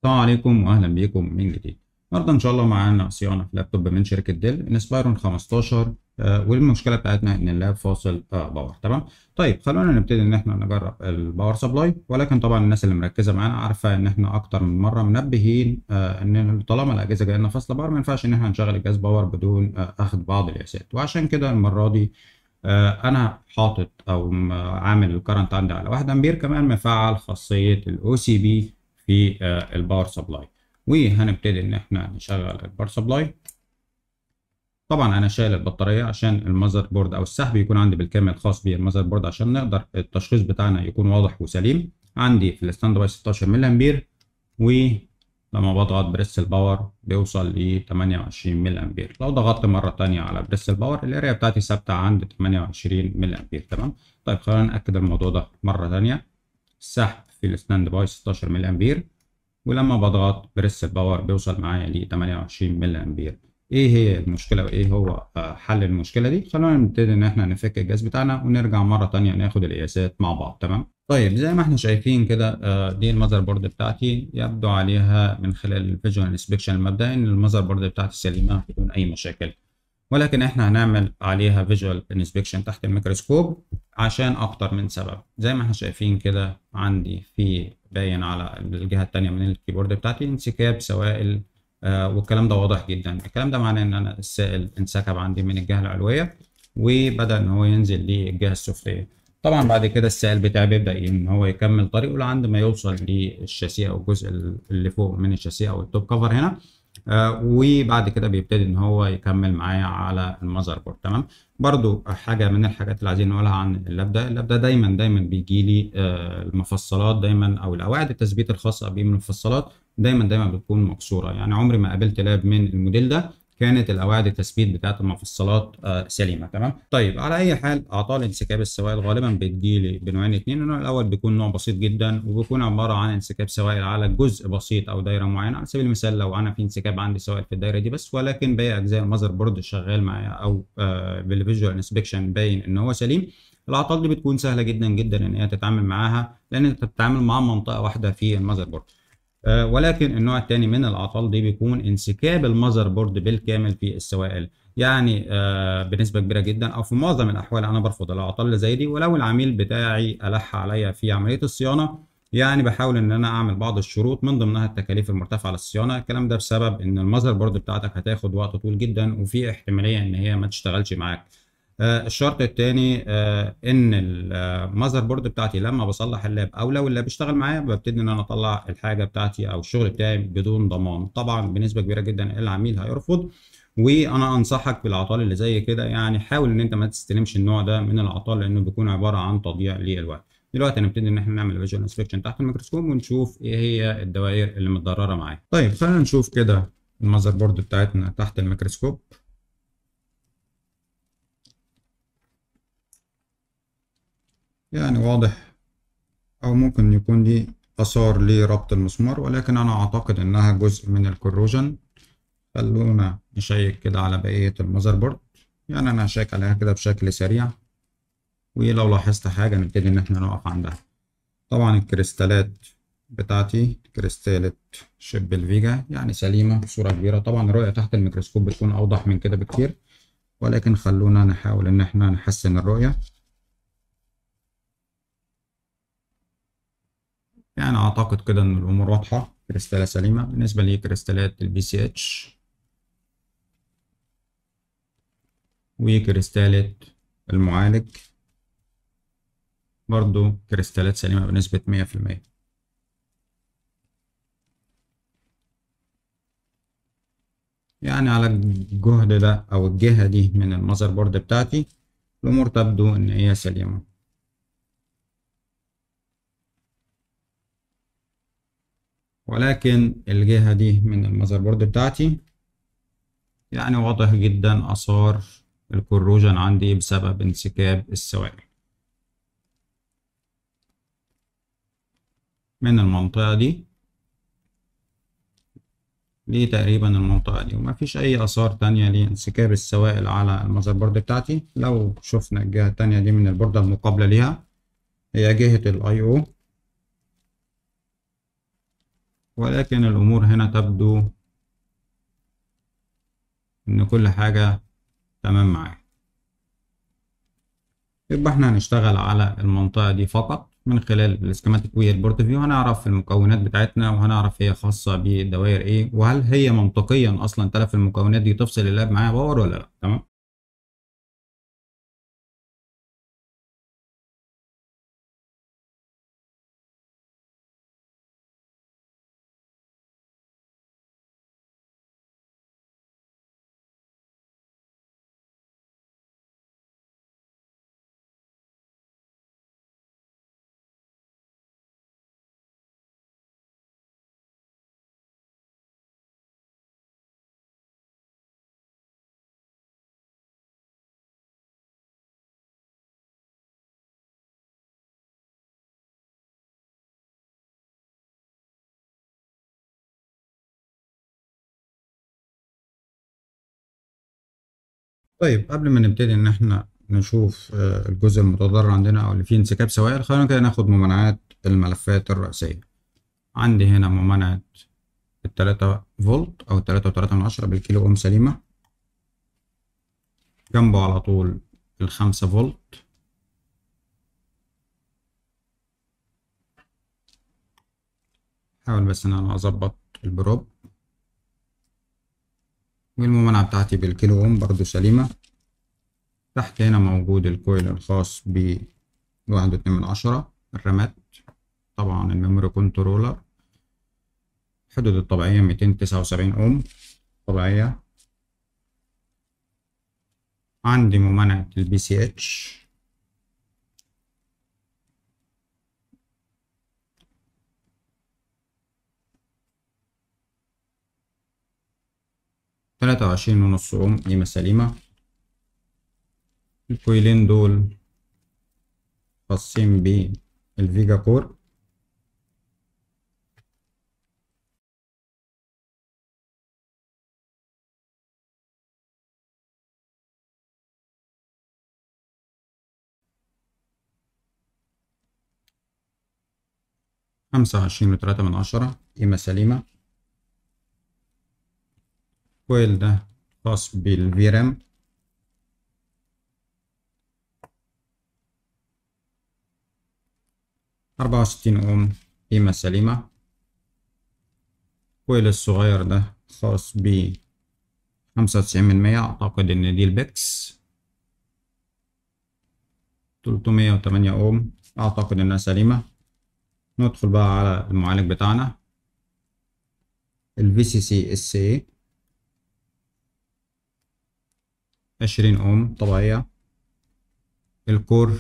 السلام عليكم واهلا بيكم من جديد النهارده ان شاء الله معانا صيانه في لابتوب من شركه ديل انسبايرون 15 آه والمشكله بتاعتنا ان اللاب فاصل آه باور تمام طيب خلونا نبتدي ان احنا نجرب الباور سبلاي ولكن طبعا الناس اللي مركزه معانا عارفه ان احنا اكتر من مره منبهين آه ان طالما الاجهزه جايه لنا فاصله باور ما ينفعش ان احنا نشغل الجهاز باور بدون آه اخذ بعض القياسات وعشان كده المره دي آه انا حاطط او عامل الكرنت عندي على 1 امبير كمان مفعل خاصيه الاو سي بي في آه الباور سبلاي وهنبتدي ان احنا نشغل الباور سبلاي طبعا انا شايل البطاريه عشان المذر بورد او السحب يكون عندي بالكامل خاص بالمذر بورد عشان نقدر التشخيص بتاعنا يكون واضح وسليم عندي في الستاند باي 16 ملي امبير ولما بضغط بريس الباور بيوصل ل 28 ملي امبير لو ضغطت مره تانية على بريس الباور الاريا بتاعتي ثابته عند 28 ملي امبير تمام طيب خلينا ناكد الموضوع ده مره تانية السحب في الستاند باي 16 ملي امبير ولما بضغط بريس الباور بيوصل معايا ل 28 ملي امبير ايه هي المشكله وايه هو حل المشكله دي خلونا نبتدي ان احنا نفك الجهاز بتاعنا ونرجع مره تانية ناخد القياسات مع بعض تمام طيب زي ما احنا شايفين كده دي المذر بورد بتاعتي يبدو عليها من خلال الفيجوال انسبكشن المبدئي ان المذر بورد بتاعتي سليمه بدون اي مشاكل ولكن احنا هنعمل عليها فيجوال انسبكشن تحت الميكروسكوب عشان اكتر من سبب زي ما احنا شايفين كده عندي في باين على الجهه الثانيه من الكيبورد بتاعتي انسكاب سوائل آه والكلام ده واضح جدا الكلام ده معناه ان انا السائل انسكب عندي من الجهه العلويه وبدا ان هو ينزل للجهه السفليه طبعا بعد كده السائل بتاعي بيبدا ان هو يكمل طريقه لعند ما يوصل للشاسيه او الجزء اللي فوق من الشاسيه او التوب كفر هنا آه وبعد كده بيبتدي ان هو يكمل معايا على المذر بورد تمام برضو حاجه من الحاجات اللي عايزين نقولها عن اللاب ده اللاب ده دايما دايما بيجي لي آه المفصلات دايما او القواعد التثبيت الخاصه بيه من المفصلات دايما دايما بتكون مكسوره يعني عمري ما قابلت لاب من الموديل ده كانت القواعد التثبيت بتاعت المفصلات آه سليمه تمام طيب على اي حال اعطال انسكاب السوائل غالبا بتجيلي بنوعين اتنين النوع الاول بيكون نوع بسيط جدا وبيكون عباره عن انسكاب سوائل على جزء بسيط او دايره معينه على سبيل المثال لو انا في انسكاب عندي سوائل في الدايره دي بس ولكن باقي اجزاء المذر بورد شغال معايا او آه بالفيجوال انسبكشن باين ان هو سليم الاعطال دي بتكون سهله جدا جدا ان هي تتعامل معاها لان انت بتتعامل مع منطقه واحده في المذر بورد أه ولكن النوع الثاني من الاعطال دي بيكون انسكاب المذر بورد بالكامل في السوائل يعني أه بنسبه كبيره جدا او في معظم الاحوال انا برفض الاعطال اللي زي دي ولو العميل بتاعي الح عليا في عمليه الصيانه يعني بحاول ان انا اعمل بعض الشروط من ضمنها التكاليف المرتفعه للصيانه الكلام ده بسبب ان المذر بورد بتاعتك هتاخد وقت طويل جدا وفي احتماليه ان هي ما تشتغلش معاك آه الشرط الثاني آه ان المذر بورد بتاعتي لما بصلح اللاب او لو اللاب اشتغل معايا ببتدي ان انا اطلع الحاجه بتاعتي او الشغل بتاعي بدون ضمان طبعا بنسبه كبيره جدا العميل هيرفض وانا انصحك بالاعطال اللي زي كده يعني حاول ان انت ما تستلمش النوع ده من الاعطال لانه بيكون عباره عن تضييع للوقت دلوقتي هنبتدي ان احنا نعمل فيجوال انسبكشن تحت الميكروسكوب ونشوف ايه هي الدوائر اللي متضرره معايا طيب خلينا نشوف كده المذر بورد بتاعتنا تحت الميكروسكوب يعني واضح او ممكن يكون دي اثار لربط المسمار ولكن انا اعتقد انها جزء من الكروجن خلونا نشيك كده على بقية المذر بورد يعني انا هشيك عليها كده بشكل سريع ولو لاحظت حاجة نبتدي ان احنا نقف عندها طبعا الكريستالات بتاعتي كريستالة شب الفيجا يعني سليمة بصورة كبيرة طبعا الرؤية تحت الميكروسكوب بتكون اوضح من كده بكتير ولكن خلونا نحاول ان احنا نحسن الرؤية يعني اعتقد كده ان الامور واضحه كريستاله سليمه بالنسبه لكريستالات البي سي اتش وكريستاله المعالج برضو كريستالات سليمه بنسبه مية في المية يعني على الجهد ده او الجهه دي من المذر بورد بتاعتي الامور تبدو ان هي سليمه ولكن الجهة دي من المذر بورد بتاعتي يعني واضح جدا آثار الكروجن عندي بسبب انسكاب السوائل من المنطقة دي لتقريبا المنطقة دي ومفيش أي آثار تانية لانسكاب السوائل على المذر بورد بتاعتي لو شفنا الجهة التانية دي من البوردة المقابلة ليها هي جهة الاي او ولكن الأمور هنا تبدو إن كل حاجة تمام معايا يبقى احنا هنشتغل على المنطقة دي فقط من خلال السكيماتيك والبورت فيو هنعرف المكونات بتاعتنا وهنعرف هي خاصة بالدوائر ايه وهل هي منطقيا اصلا تلف المكونات دي تفصل اللاب معايا باور ولا لا تمام طيب قبل ما نبتدي ان احنا نشوف آه، الجزء المتضرر عندنا او اللي فيه انسكاب سوائل خلينا كده ناخد ممانعات الملفات الرئيسية عندي هنا ممانعة التلاتة فولت او التلاتة وتلاتة من عشرة بالكيلو اوم سليمة جنبه على طول الخمسة فولت حاول بس ان انا اظبط البروب والممانعة بتاعتي بالكيلو اوم برضو سليمة تحت هنا موجود الكويل الخاص ب واحد واتنين من عشرة الرامات طبعا الميموري كنترولر الحدود الطبيعية ميتين تسعة وسبعين اوم طبيعية عندي ممانعة البي سي اتش تلاتة وعشرين ونص اوم قيمة سليمة الكويلين دول خاصين بالفيجا كور خمسة وعشرين وتلاتة من عشرة قيمة سليمة الكويل ده خاص بالفيرام أربعة وستين أوم قيمة سليمة الكويل الصغير ده خاص ب خمسة وتسعين من مية أعتقد إن دي البكس تلتمية وتمانية أوم أعتقد إنها سليمة ندخل بقى على المعالج بتاعنا ال VCC SA عشرين أوم طبيعية الكور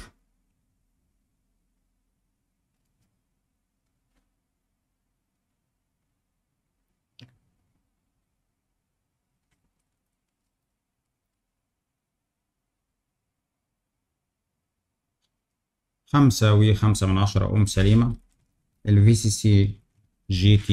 خمسة وخمسة من عشرة أوم سليمة ال VCC GT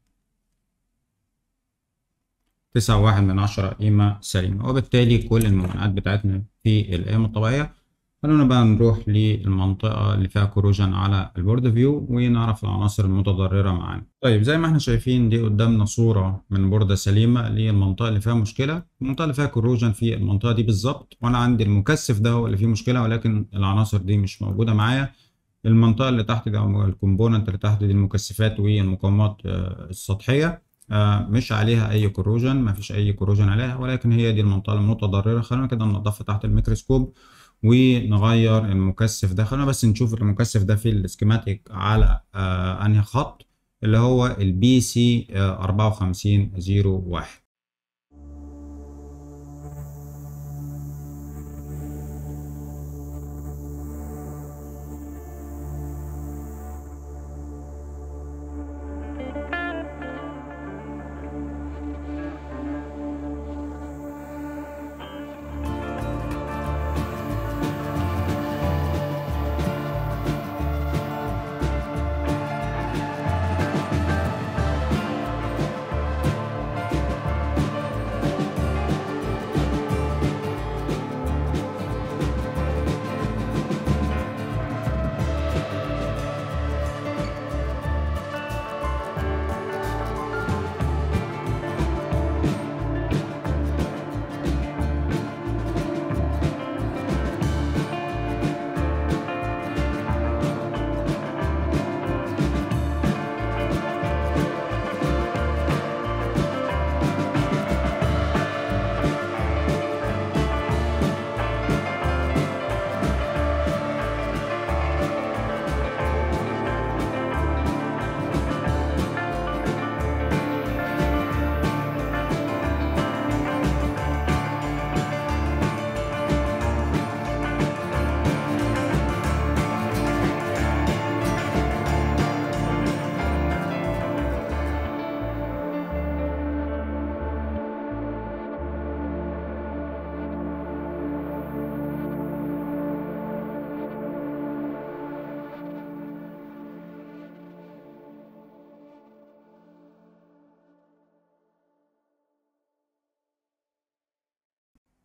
تسعة واحد من عشرة قيمة سليمة وبالتالي كل الممانعات بتاعتنا في القيم الطبيعية خلونا بقى نروح للمنطقة اللي فيها كوروجن على البورد فيو ونعرف العناصر المتضررة معانا طيب زي ما احنا شايفين دي قدامنا صورة من بوردة سليمة للمنطقة اللي فيها مشكلة المنطقة اللي فيها كوروجن في المنطقة دي بالظبط وانا عندي المكثف ده هو اللي فيه مشكلة ولكن العناصر دي مش موجودة معايا المنطقة اللي تحت دي أو الكومبوننت اللي تحت دي المكثفات والمقاومات آه، السطحية آه، مش عليها أي كوروجن مفيش أي كوروجن عليها ولكن هي دي المنطقة المتضررة خلينا كده ننضفها تحت الميكروسكوب ونغير المكثف ده خلينا بس نشوف المكثف ده في السكيماتيك على آه انهي خط اللي هو البي سي 5401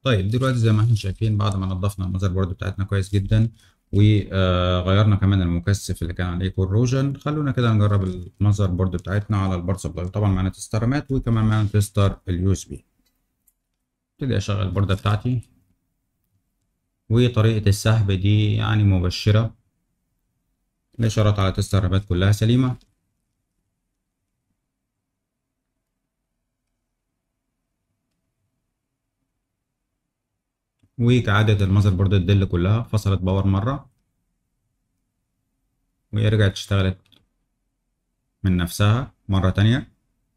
طيب دلوقتي زي ما احنا شايفين بعد ما نضفنا المذر بورد بتاعتنا كويس جدا وغيرنا كمان المكثف اللي كان عليه كوروجن خلونا كده نجرب المذر بورد بتاعتنا على البار سبلاي طبعا معانا تسترمات وكمان معانا تستر اليو اس بي ابتدي اشغل البوردة بتاعتي وطريقة السحب دي يعني مبشرة الإشارات على تستر الرامات كلها سليمة وكعادة المذر بورد الدل كلها فصلت باور مرة ورجعت اشتغلت من نفسها مرة تانية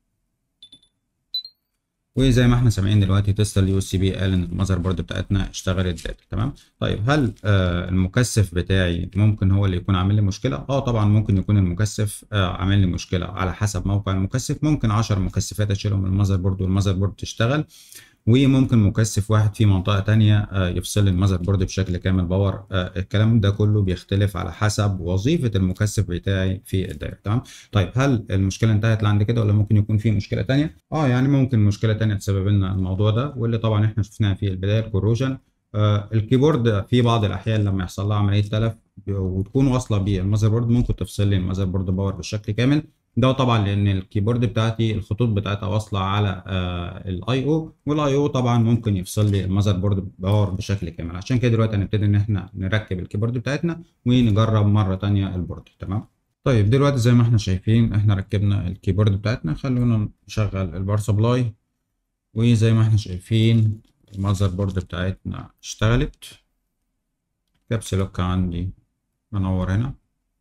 وزي ما احنا سامعين دلوقتي تسلا اليو اس بي قال ان المذر بورد بتاعتنا اشتغلت داتا تمام طيب هل آه المكثف بتاعي ممكن هو اللي يكون عامل لي مشكله اه طبعا ممكن يكون المكثف آه عامل لي مشكله على حسب موقع المكثف ممكن 10 مكثفات اشيلهم من المذر بورد والمذر بورد تشتغل وممكن مكثف واحد في منطقة تانية يفصل المذر بورد بشكل كامل باور الكلام ده كله بيختلف على حسب وظيفة المكثف بتاعي في الدايرة تمام طيب هل المشكلة انتهت لعند كده ولا ممكن يكون في مشكلة تانية اه يعني ممكن مشكلة تانية تسبب لنا الموضوع ده واللي طبعا احنا شفناها في البداية الكوروجن آه الكيبورد في بعض الأحيان لما يحصل لها عملية تلف وتكون واصلة بالمذر بورد ممكن تفصل لي المذر بورد باور بشكل كامل ده طبعا لان الكيبورد بتاعتي الخطوط بتاعتها واصله على الاي او والاي او طبعا ممكن يفصل لي المذر بورد باور بشكل كامل عشان كده دلوقتي هنبتدي ان احنا نركب الكيبورد بتاعتنا ونجرب مره تانية البورد تمام طيب دلوقتي زي ما احنا شايفين احنا ركبنا الكيبورد بتاعتنا خلونا نشغل البار سبلاي وزي ما احنا شايفين المذر بورد بتاعتنا اشتغلت كابس لوك عندي منور هنا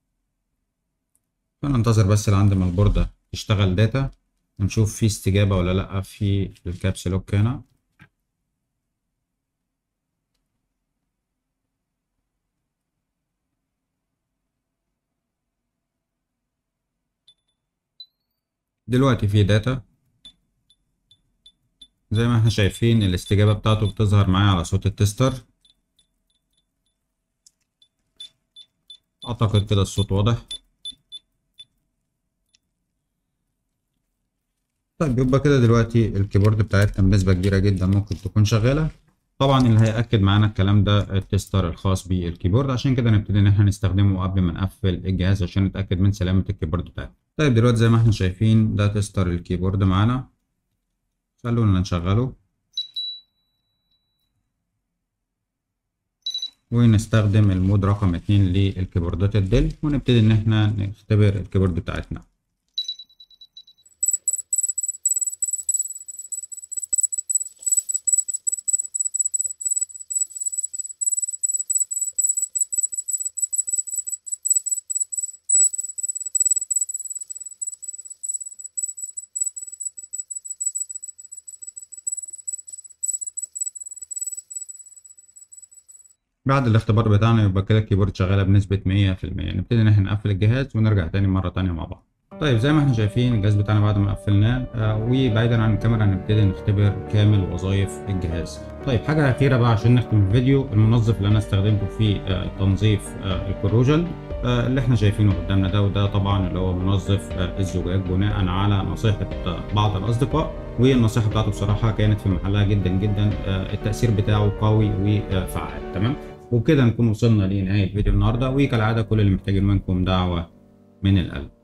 فننتظر بس لعند ما البوردة تشتغل داتا ونشوف في استجابة ولا لأ في الكابس لوك هنا دلوقتي في داتا زي ما احنا شايفين الاستجابة بتاعته بتظهر معايا على صوت التستر اعتقد كده الصوت واضح طيب يبقى كده دلوقتي الكيبورد بتاعتنا بنسبة كبيرة جدا ممكن تكون شغالة طبعا اللي هيأكد معانا الكلام ده التستر الخاص بالكيبورد عشان كده نبتدي ان احنا نستخدمه قبل ما نقفل الجهاز عشان نتأكد من سلامة الكيبورد بتاعنا طيب دلوقتي زي ما احنا شايفين ده تستر الكيبورد معانا خلونا نشغله ونستخدم المود رقم اتنين للكيبوردات الدل ونبتدي ان احنا نختبر الكيبورد بتاعتنا بعد الاختبار بتاعنا يبقى كده الكيبورد شغالة بنسبة مية في المية نبتدي ان احنا نقفل الجهاز ونرجع تاني مرة تانية مع بعض طيب زي ما احنا شايفين الجهاز بتاعنا بعد ما قفلناه آه وبعيدا عن الكاميرا هنبتدي نختبر كامل وظائف الجهاز طيب حاجة أخيرة بقى عشان نختم الفيديو المنظف اللي أنا استخدمته في آه تنظيف آه الكروجل آه اللي احنا شايفينه قدامنا ده وده طبعا اللي هو منظف آه الزجاج بناء على نصيحة آه بعض الأصدقاء والنصيحة بتاعته بصراحة كانت في محلها جدا جدا آه التأثير بتاعه قوي وفعال تمام وبكده نكون وصلنا لنهاية فيديو النهاردة وكالعادة كل اللي محتاجين منكم دعوة من القلب